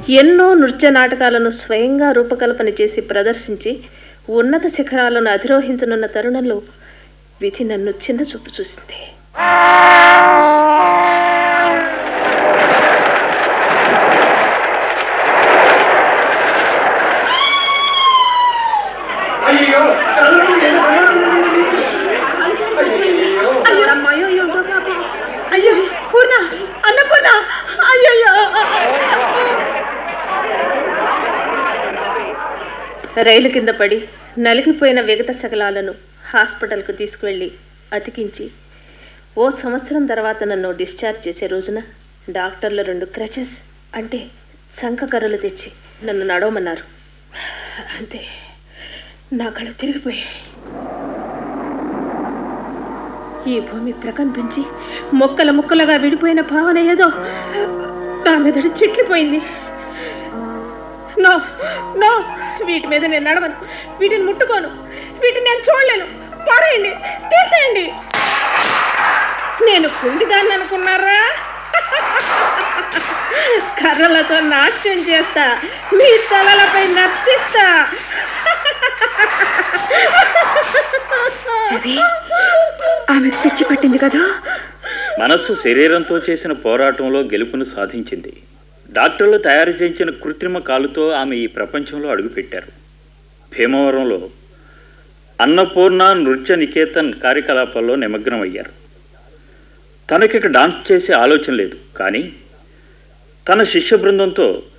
ఎన్నో నృత్య నాటకాలను స్వయంగా రూపకల్పన చేసి ప్రదర్శించి ఉన్నత శిఖరాలను అధిరోహించనున్న తరుణంలో విధి నన్ను చిన్న చూపు చూసింది అయ్యో కళ్ళు ఏదో ప్రమాదం జరిగింది. అయ్యో అయ్యో అమ్మాయో అయ్యో పాపం. అయ్యో పూర్ణ అన్నపూర్ణ అయ్యయ్యో రైలు కింద పడి నలిగిపోయిన విగత శకలాలను హాస్పిటల్కు తీసుకువెళ్ళి అతికించి ఓ సంవత్సరం తర్వాత నన్ను డిశ్చార్జ్ చేసే రోజున డాక్టర్లు రెండు క్రచెస్ అంటే శంఖకర్రలు తెచ్చి నన్ను నడవమన్నారు అంతే నా కళ్ళు తిరిగిపోయాయి ఈ భూమి ప్రకంపించి మొక్కల ముక్కలుగా విడిపోయిన భావన ఏదో నా మెదడు చిట్లిపోయింది నో నో వీటి మీద నేను నడవను వీటిని ముట్టుకోను వీటిని నేను చూడలేను పారేయండి తీసేయండి నేను కుండిదాన్ని అనుకున్నారా కర్రలతో నాట్యం చేస్తా మీ తలలపై నర్తిస్తా రవి ఆమె పిచ్చి పట్టింది కదా మనస్సు శరీరంతో చేసిన పోరాటంలో గెలుపును సాధించింది డాక్టర్లు తయారు చేయించిన కృత్రిమ కాలుతో ఆమె ఈ ప్రపంచంలో అడుగుపెట్టారు భీమవరంలో అన్నపూర్ణ నృత్య నికేతన్ కార్యకలాపాల్లో నిమగ్నమయ్యారు తనకిక డాన్స్ చేసే ఆలోచన లేదు కానీ తన శిష్య బృందంతో